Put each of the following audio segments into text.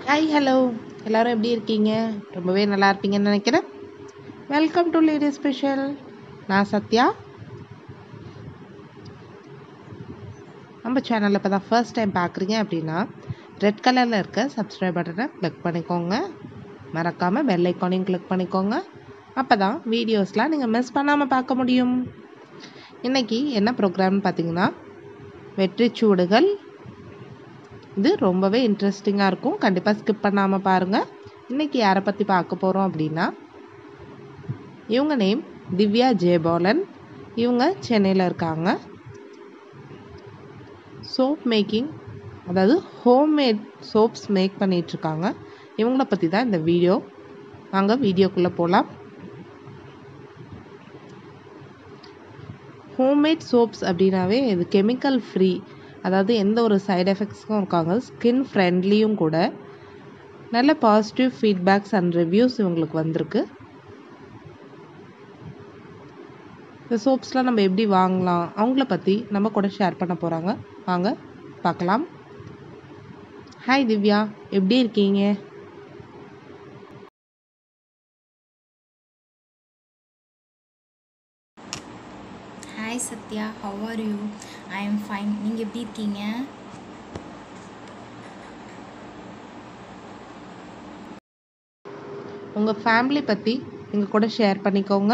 Hi hello எல்லாரும் எப்படி இருக்கீங்க ரொம்பவே நல்லா இருப்பீங்கன்னு நினைக்கிறேன் வெல்கம் டு லேடி ஸ்பெஷல் நான் சத்யா நம்ம சேனலில் இப்போ தான் ஃபர்ஸ்ட் டைம் பார்க்குறீங்க அப்படின்னா ரெட் கலரில் இருக்க சப்ஸ்கிரைப் பட்டனை கிளிக் பண்ணிக்கோங்க மறக்காமல் பெல் ஐக்கானையும் கிளிக் பண்ணிக்கோங்க அப்போ தான் வீடியோஸ்லாம் நீங்கள் மிஸ் பண்ணாமல் பார்க்க முடியும் இன்றைக்கி என்ன ப்ரோக்ராம்னு பார்த்தீங்கன்னா வெற்றி சூடுகள் இது ரொம்பவே இன்ட்ரெஸ்டிங்காக இருக்கும் கண்டிப்பாக ஸ்கிப் பண்ணாமல் பாருங்கள் இன்றைக்கி யாரை பற்றி பார்க்க போகிறோம் அப்படின்னா இவங்க நேம் திவ்யா ஜெயபாலன் இவங்க சென்னையில் இருக்காங்க சோப் மேக்கிங் அதாவது ஹோம்மேட் சோப்ஸ் மேக் பண்ணிகிட்ருக்காங்க இவங்கள பற்றி தான் இந்த வீடியோ வாங்க வீடியோக்குள்ளே போகலாம் ஹோம்மேட் சோப்ஸ் அப்படின்னாவே இது கெமிக்கல் ஃப்ரீ அதாவது எந்த ஒரு சைடு எஃபெக்ட்ஸும் இருக்காங்க ஸ்கின் ஃப்ரெண்ட்லியும் கூட நல்ல பாசிட்டிவ் ஃபீட்பேக்ஸ் அண்ட் ரிவ்யூஸ் இவங்களுக்கு வந்திருக்கு இந்த சோப்ஸ்லாம் நம்ம எப்படி வாங்கலாம் அவங்கள பற்றி நம்ம கூட ஷேர் பண்ண போகிறாங்க வாங்க பார்க்கலாம் ஹாய் திவ்யா எப்படி இருக்கீங்க hi Sathya how are you I am fine நீங்கள் எப்படி இருக்கீங்க உங்கள் ஃபேமிலி பற்றி எங்கள் கூட ஷேர் பண்ணிக்கோங்க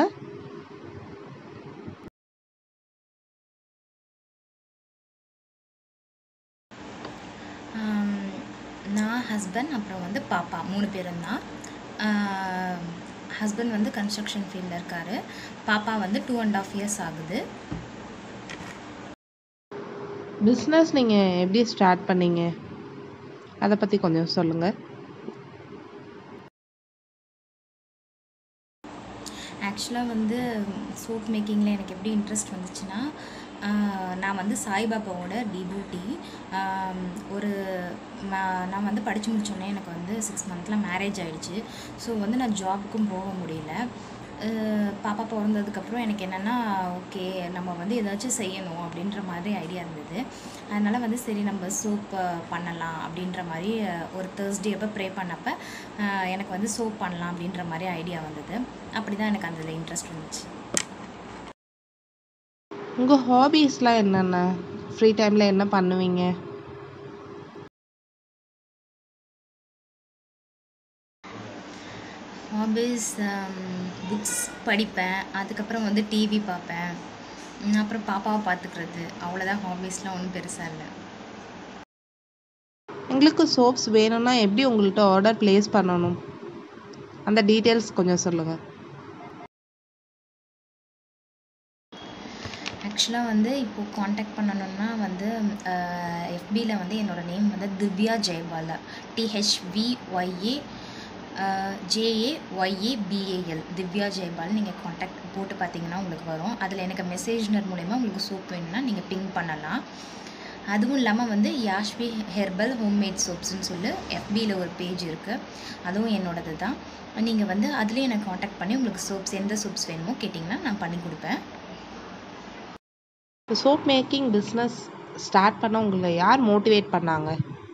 ஆம், நான் ஹஸ்பண்ட் அப்புறம் வந்து பாப்பா மூணு பேரும் தான் ஹஸ்பண்ட் வந்து கன்ஸ்ட்ரக்ஷன் ஃபீல்டில் இருக்கார் பாப்பா வந்து டூ அண்ட் ஆஃப் இயர்ஸ் ஆகுது பிஸ்னஸ் நீங்கள் எப்படி ஸ்டார்ட் பண்ணீங்க அதை பற்றி கொஞ்சம் சொல்லுங்கள் ஆக்சுவலாக வந்து சோப் மேக்கிங்கில் எனக்கு எப்படி இன்ட்ரெஸ்ட் வந்துச்சுன்னா ஆஹ், நான் வந்து சாய்பாபாவோட டிபூட்டி ஒரு ம- நான் வந்து படித்து முடிச்சோடனே எனக்கு வந்து சிக்ஸ் மந்த்தில் மேரேஜ் ஆயிடுச்சு ஸோ வந்து நான் ஜாபுக்கும் போக முடியல ஆஹ், பாப்பா பிறந்ததுக்கப்புறம் எனக்கு என்னென்னா ஓகே நம்ம வந்து ஏதாச்சும் செய்யணும் அப்படின்ற மாதிரி ஐடியா இருந்தது அதனால் வந்து சரி நம்ம சோப் பண்ணலாம் அப்படின்ற மாதிரி அஹ், ஒரு தேர்ஸ்டே அப்போ ப்ரே பண்ணப்போ அஹ், எனக்கு வந்து சோப் பண்ணலாம் அப்படின்ற மாதிரி ஐடியா வந்தது அப்படி தான் எனக்கு அதில் இன்ட்ரெஸ்ட் வந்துச்சு உங்கள் ஹாபீஸ்லாம் என்னென்ன ஃப்ரீ டைமில் என்ன பண்ணுவீங்க ஹாபீஸ் புக்ஸ் படிப்பேன் அதுக்கப்புறம் வந்து டிவி பார்ப்பேன் உம், அப்புறம் பாப்பாவை பார்த்துக்கிறது அவ்வளோதான் ஹாபீஸ்லாம் ஒன்றும் பெருசாக இல்லை எங்களுக்கு சோப்ஸ் வேணும்னா எப்படி உங்கள்கிட்ட ஆர்டர் ப்ளேஸ் பண்ணணும் அந்த டீட்டெயில்ஸ் கொஞ்சம் சொல்லுங்கள் ஆக்சுவலாக வந்து இப்போது காண்டாக்ட் பண்ணணும்னா வந்து எஃபியில் வந்து என்னோடய நேம் வந்து Divya Jayabala D H V Y A J A Y A P A L Divya Jayabal நீங்கள் காண்டாக்ட் போட்டு பார்த்தீங்கன்னா உங்களுக்கு வரும் அதில் எனக்கு மெசேஜ்னர் மூலயமா உங்களுக்கு சோப் வேணும்னா நீங்கள் பிங் பண்ணலாம் அதுவும் இல்லாமல் வந்து யாஷ்வி ஹெர்பல் ஹோம்மேட் சோப்ஸ்னு சொல்லி எஃபியில் ஒரு பேஜ் இருக்குது அதுவும் என்னோடது தான் நீங்கள் வந்து அதுலேயே எனக்கு காண்டாக்ட் பண்ணி உங்களுக்கு சோப்ஸ் எந்த சோப்ஸ் வேணுமோ கேட்டிங்கன்னா நான் பண்ணி கொடுப்பேன் சோப் மேக்கிங் பிஸ்னஸ் ஸ்டார்ட் பண்ண உங்களை யார் மோட்டிவேட் பண்ணாங்க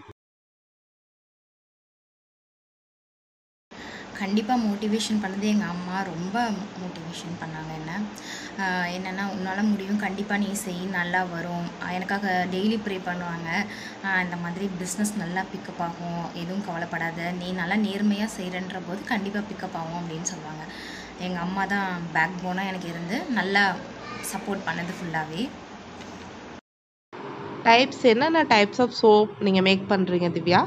கண்டிப்பாக மோட்டிவேஷன் பண்ணது எங்கள் அம்மா ரொம்ப மோட்டிவேஷன் பண்ணாங்க என்ன ஆஹ் என்னன்னா உன்னால் முடியும் கண்டிப்பாக நீ செய் நல்லா வரும் ஆஹ் எனக்காக டெய்லி ப்ரே பண்ணுவாங்க ஆஹ் இந்த மாதிரி பிஸ்னஸ் நல்லா பிக்கப் ஆகும் எதுவும் கவலைப்படாத நீ நல்லா நேர்மையாக செய்கிறன்ற போது கண்டிப்பாக பிக்கப் ஆகும் அப்படின்னு சொல்லுவாங்க எங்கள் அம்மா தான் பேக் போனாக எனக்கு இருந்து நல்லா சப்போர்ட் பண்ணது ஃபுல்லாகவே டைப்ஸ் என்னென்ன டைப்ஸ் ஆஃப் சோப் நீங்கள் மேக் பண்ணுறீங்க திவ்யா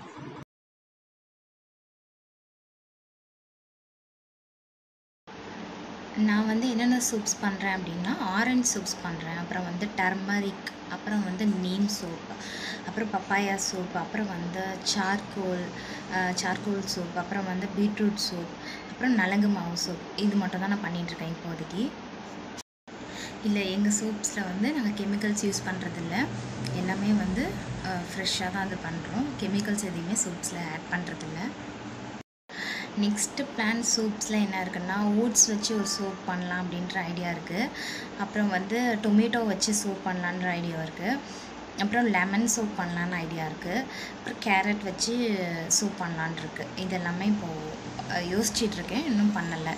நான் வந்து என்னென்ன சூப்ஸ் பண்ணுறேன் அப்படின்னா ஆரஞ்ச் சூப்ஸ் பண்ணுறேன் அப்புறம் வந்து டர்மரிக் அப்புறம் வந்து நீம் சோப் அப்புறம் பப்பாயா சோப் அப்புறம் வந்து சார்கோல் சார்கோல் சோப் அப்புறம் வந்து பீட்ரூட் சோப் அப்புறம் நலங்கு மாவு சோப் இது மட்டும் தான் நான் பண்ணிகிட்ருக்கேன் இப்போதைக்கு இல்லை எங்கள் சோப்ஸில் வந்து நாங்கள் கெமிக்கல்ஸ் யூஸ் பண்ணுறதில்ல எல்லாமே வந்து ஃப்ரெஷ்ஷாக தான் அது பண்ணுறோம் கெமிக்கல்ஸ் எதையுமே சோப்ஸில் ஆட் பண்ணுறதில்ல நெக்ஸ்ட்டு பிளான் சூப்ஸில் என்ன இருக்குன்னா ஓட்ஸ் வச்சு ஒரு சோப் பண்ணலாம் அப்படின்ற ஐடியா இருக்குது அப்புறம் வந்து டொமேட்டோ வச்சு சோப் பண்ணலான்ற ஐடியா இருக்குது அப்புறம் லெமன் சோப் பண்ணலான்னு ஐடியா இருக்குது அப்புறம் கேரட் வச்சு சூப் பண்ணலான் இருக்கு இது எல்லாமே இப்போது யோசிச்சிட்ருக்கேன் இன்னும் பண்ணலை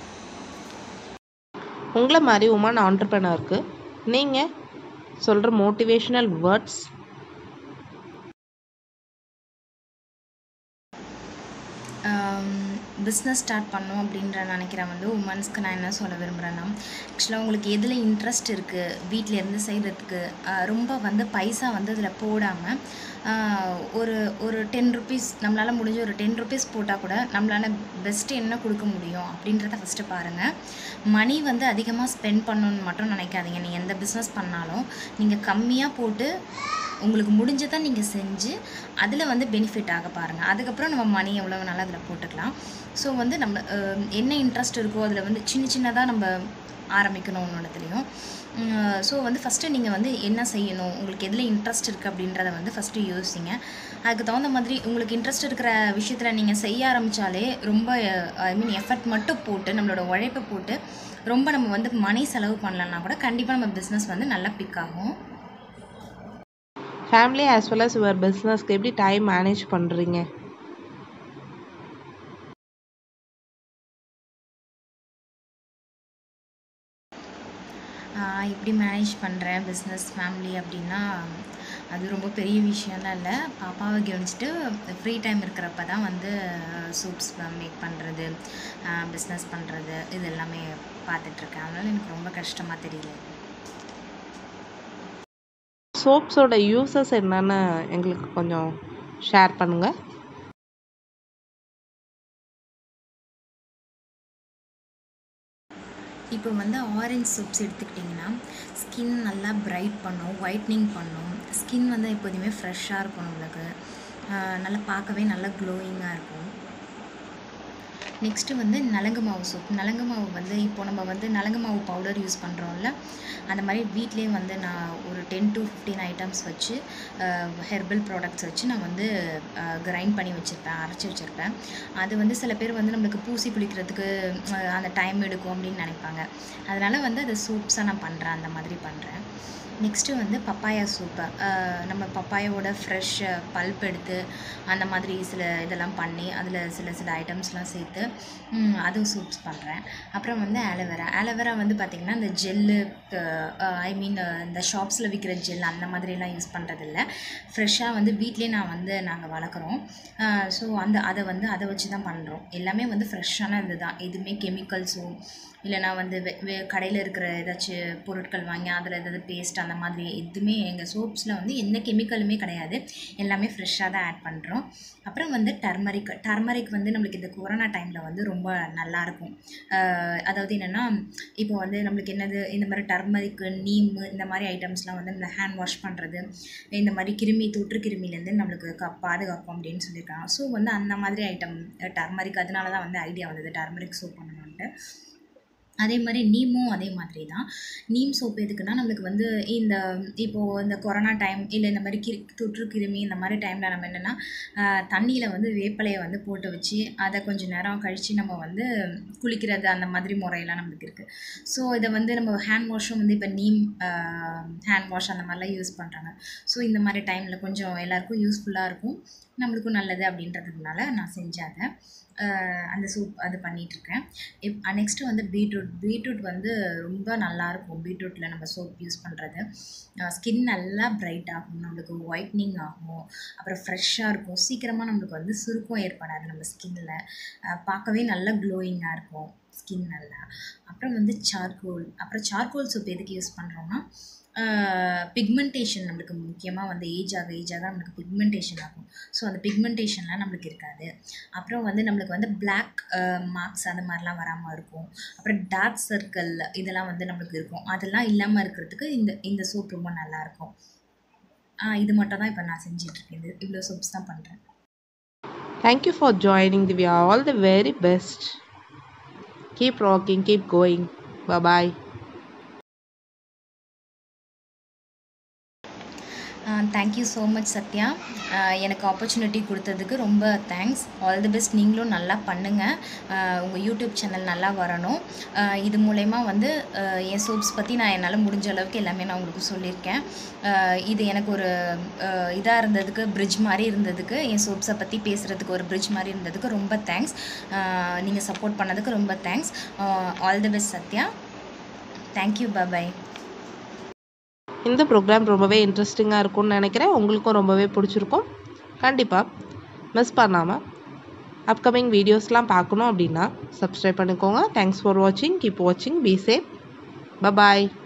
உங்களை மாதிரி உமன் ஆண்டர்பனருக்கு நீங்கள் சொல்கிற மோட்டிவேஷனல் வேர்ட்ஸ் பிஸ்னஸ் ஸ்டார்ட் பண்ணோம் அப்படின்ற நினைக்கிறேன் வந்து உமன்ஸ்க்கு நான் என்ன சொல்ல விரும்புகிறேன்னா ஆக்சுவலாக உங்களுக்கு எதில் இன்ட்ரெஸ்ட் இருக்குது வீட்டில் இருந்து செய்கிறதுக்கு ரொம்ப வந்து பைசா வந்து அதில் போடாமல் ஒரு ஒரு டென் ருபீஸ் நம்மளால் முடிஞ்ச ஒரு டென் ருபீஸ் போட்டால் கூட நம்மளால் பெஸ்ட்டு என்ன கொடுக்க முடியும் அப்படின்றத ஃபஸ்ட்டு பாருங்கள் மணி வந்து அதிகமாக ஸ்பெண்ட் பண்ணணுன்னு மட்டும் நினைக்காதீங்க நீங்கள் எந்த பிஸ்னஸ் பண்ணாலும் நீங்கள் கம்மியாக போட்டு உங்களுக்கு முடிஞ்சதை நீங்கள் செஞ்சு அதில் வந்து பெனிஃபிட் ஆக பாருங்கள் அதுக்கப்புறம் நம்ம மணி எவ்வளோ வேணாலும் அதில் போட்டுக்கலாம் ஸோ வந்து நம்ம அஹ், என்ன இன்ட்ரெஸ்ட் இருக்கோ அதில் வந்து சின்ன சின்னதாக நம்ம ஆரம்பிக்கணும் ஒன்றுத்துலேயும் ஸோ வந்து ஃபஸ்ட்டு நீங்கள் வந்து என்ன செய்யணும் உங்களுக்கு எதில் இன்ட்ரெஸ்ட் இருக்குது அப்படின்றத வந்து ஃபஸ்ட்டு யோசிங்க அதுக்கு தகுந்த மாதிரி உங்களுக்கு இன்ட்ரெஸ்ட் இருக்கிற விஷயத்தில் நீங்கள் செய்ய ஆரம்பித்தாலே ரொம்ப ஐ மீன் எஃபர்ட் மட்டும் போட்டு நம்மளோட உழைப்பை போட்டு ரொம்ப நம்ம வந்து மணி செலவு பண்ணலன்னா கூட கண்டிப்பாக நம்ம பிஸ்னஸ் வந்து நல்லா பிக் ஆகும் family as well as your பிஸ்னஸ்க்கு எப்படி டைம் மேனேஜ் பண்ணுறீங்க ஆஹ் எப்படி மேனேஜ் பண்ணுறேன் பிஸ்னஸ் ஃபேமிலி அப்படின்னா அது ரொம்ப பெரிய விஷயம்லாம் இல்லை பாப்பாவை கவனிச்சிட்டு ஃப்ரீ டைம் இருக்கிறப்ப தான் வந்து சூப்ஸ் மேக் பண்ணுறது பிஸ்னஸ் பண்ணுறது இது எல்லாமே பார்த்துட்ருக்கேன் அதனால எனக்கு ரொம்ப கஷ்டமாக தெரியல சோப்ஸோட யூசஸ் என்னன்னு எங்களுக்கு கொஞ்சம் ஷேர் பண்ணுங்கள் இப்போ வந்து ஆரஞ்ச் சோப்ஸ் எடுத்துக்கிட்டிங்கன்னா ஸ்கின் நல்லா பிரைட் பண்ணும் ஒயிட்னிங் பண்ணும் ஸ்கின் வந்து எப்போதுமே ஃப்ரெஷ்ஷாக இருக்கும் நம்மளுக்கு ஆஹ் நல்லா பார்க்கவே நல்லா க்ளோயிங்காக இருக்கும் நெக்ஸ்ட்டு வந்து நலங்கு மாவு சோப் நலங்கு மாவு வந்து இப்போ நம்ம வந்து நலங்கு மாவு பவுடர் யூஸ் பண்ணுறோம்ல அந்த மாதிரி வீட்லேயே வந்து நான் ஒரு டென் to ஃபிஃப்டீன் ஐட்டம்ஸ் வச்சு ஹெர்பல் ப்ராடக்ட்ஸ் வச்சு நான் வந்து கிரைண்ட் பண்ணி வச்சுருப்பேன் அரைச்சி வச்சுருப்பேன் அது வந்து சில பேர் வந்து நம்மளுக்கு பூசி குளிக்கிறதுக்கு அஹ், அந்த டைம் எடுக்கும் அப்படின்னு நினைப்பாங்க அதனால் வந்து அது சூப்ஸாக நான் பண்ணுறேன் அந்த மாதிரி பண்ணுறேன் நெக்ஸ்ட்டு வந்து பப்பாயா சூப்பு நம்ம பப்பாயாவோட ஃப்ரெஷ் பல்ப் எடுத்து அந்த மாதிரி சில இதெல்லாம் பண்ணி அதில் சில சில ஐட்டம்ஸ்லாம் சேர்த்து ம், அதுவும் சூப்ஸ் பண்ணுறேன் அப்புறம் வந்து ஆலோவேரா ஆலோவேரா வந்து பார்த்திங்கன்னா இந்த ஜெல்லு ஐ மீன் இந்த ஷாப்ஸில் விற்கிற ஜெல் அந்த மாதிரிலாம் யூஸ் பண்ணுறதில்ல ஃப்ரெஷ்ஷாக வந்து வீட்டிலே நான் வந்து நாங்கள் வளர்க்குறோம் ஸோ அந்த அதை வந்து அதை வச்சு தான் பண்ணுறோம் எல்லாமே வந்து ஃப்ரெஷ்ஷான இது தான் எதுவுமே கெமிக்கல்ஸோ இல்லைனா வந்து வெ வெ கடையில் இருக்கிற ஏதாச்சும் பொருட்கள் வாங்கி அதில் ஏதாவது பேஸ்ட் அந்த மாதிரி எதுவுமே எங்கள் சோப்ஸில் வந்து எந்த கெமிக்கலுமே கிடையாது எல்லாமே ஃப்ரெஷ்ஷாக தான் ஆட் பண்ணுறோம் அப்புறம் வந்து டர்மரிக் டர்மரிக் வந்து நம்மளுக்கு இந்த கொரோனா டைமில் வந்து ரொம்ப நல்லாயிருக்கும் அதாவது என்னென்னா இப்போ வந்து நம்மளுக்கு என்னது இந்த மாதிரி டர்மரிக்கு நீம் இந்த மாதிரி ஐட்டம்ஸ்லாம் வந்து இந்த ஹேண்ட் வாஷ் பண்ணுறது இந்த மாதிரி கிருமி தொற்று கிருமிலேருந்து நம்மளுக்கு க பாதுகாக்கும் அப்படின்னு சொல்லியிருக்காங்க ஸோ வந்து அந்த மாதிரி ஐட்டம் டர்மரிக் அதனால தான் வந்து ஐடியா வந்தது டர்மரிக் சோப் பண்ணணுன்ட்டு அதே மாதிரி நீமும் அதே மாதிரி தான் நீம் சோப் எதுக்குன்னா நம்மளுக்கு வந்து இந்த இப்போது இந்த கொரோனா டைம் இல்லை இந்த மாதிரி கிரு தொற்று கிருமி இந்த மாதிரி டைமில் நம்ம என்னென்னா தண்ணியில் வந்து வேப்பிலையை வந்து போட்டு வச்சு அதை கொஞ்சம் நேரம் கழித்து நம்ம வந்து குளிக்கிறது அந்த மாதிரி முறையெல்லாம் நம்மளுக்கு இருக்குது ஸோ இதை வந்து நம்ம ஹேண்ட் வாஷும் வந்து இப்போ நீம் ஹேண்ட் வாஷ் அந்த மாதிரிலாம் யூஸ் பண்ணுறாங்க ஸோ இந்த மாதிரி டைமில் கொஞ்சம் எல்லாருக்கும் யூஸ்ஃபுல்லாக இருக்கும் நம்மளுக்கும் நல்லது அப்படின்றதுனால நான் செஞ்சேன் அதை ஆஹ் அந்த சூப் அது பண்ணிகிட்ருக்கேன் இப் நெக்ஸ்ட்டு வந்து பீட்ரூட் பீட்ரூட் வந்து ரொம்ப நல்லாயிருக்கும் பீட்ரூட்டில் நம்ம சோப் யூஸ் பண்ணுறது ஸ்கின் நல்லா பிரைட் ஆகும் நம்மளுக்கு ஒயிட்னிங் ஆகும் அப்புறம் ஃப்ரெஷ்ஷாக இருக்கும் சீக்கிரமாக நம்மளுக்கு வந்து சுருக்கம் ஏற்படாது நம்ம ஸ்கின்னில் பார்க்கவே நல்லா க்ளோயிங்காக இருக்கும் ஸ்கின் நல்லா அப்புறம் வந்து சார்கோல் அப்புறம் சார்கோல் சோப் எதுக்கு யூஸ் பண்ணுறோன்னா பிக்மெண்டேஷன் நம்மளுக்கு முக்கியமாக வந்து ஏஜ் ஆக ஏஜ் ஆக நம்மளுக்கு பிக்மெண்டேஷன் ஆகும் ஸோ அந்த பிக்மெண்டேஷன்லாம் நம்மளுக்கு இருக்காது அப்புறம் வந்து நம்மளுக்கு வந்து பிளாக் மார்க்ஸ் அந்த மாதிரிலாம் வராமல் இருக்கும் அப்புறம் டார்க் சர்க்கிள் இதெல்லாம் வந்து நம்மளுக்கு இருக்கும் அதெல்லாம் இல்லாமல் இருக்கிறதுக்கு இந்த இந்த சோப் ரொம்ப நல்லாயிருக்கும் இது மட்டும் தான் இப்போ நான் செஞ்சிட்ருக்கேன் இது இவ்வளோ சோப்ஸ் தான் பண்ணுறேன் Thank you for joining Divya. All the very best. Keep rocking, keep going. Bye bye. Thank you so much Sathya அஹ் எனக்கு ஆப்பர்ச்சுனிட்டி கொடுத்ததுக்கு ரொம்ப தேங்க்ஸ் ஆல் தி பெஸ்ட் நீங்களும் நல்லா பண்ணுங்கள் உங்கள் யூடியூப் சேனல் நல்லா வரணும் அஹ் இது மூலயமா வந்து அஹ் என் சோப்ஸ் பற்றி நான் என்னால் முடிஞ்ச அளவுக்கு எல்லாமே நான் உங்களுக்கு சொல்லியிருக்கேன் அஹ் இது எனக்கு ஒரு இதாக இருந்ததுக்கு பிரிட்ஜ் மாதிரி இருந்ததுக்கு என் சோப்ஸை பற்றி பேசுகிறதுக்கு ஒரு பிரிட்ஜ் மாதிரி இருந்ததுக்கு ரொம்ப தேங்க்ஸ் நீங்கள் சப்போர்ட் பண்ணதுக்கு ரொம்ப thanks all the best Sathya thank you bye இந்த ப்ரோக்ராம் ரொம்பவே இன்ட்ரெஸ்டிங்காக இருக்கும்னு நினைக்கிறேன் உங்களுக்கும் ரொம்பவே பிடிச்சிருக்கும் கண்டிப்பாக மிஸ் பண்ணாமல் அப்கமிங் வீடியோஸ்லாம் பார்க்கணும் அப்படின்னா சப்ஸ்கிரைப் பண்ணிக்கோங்க தேங்க்ஸ் ஃபார் வாட்சிங் கீப் வாட்சிங் பி சேஃப் பபாய்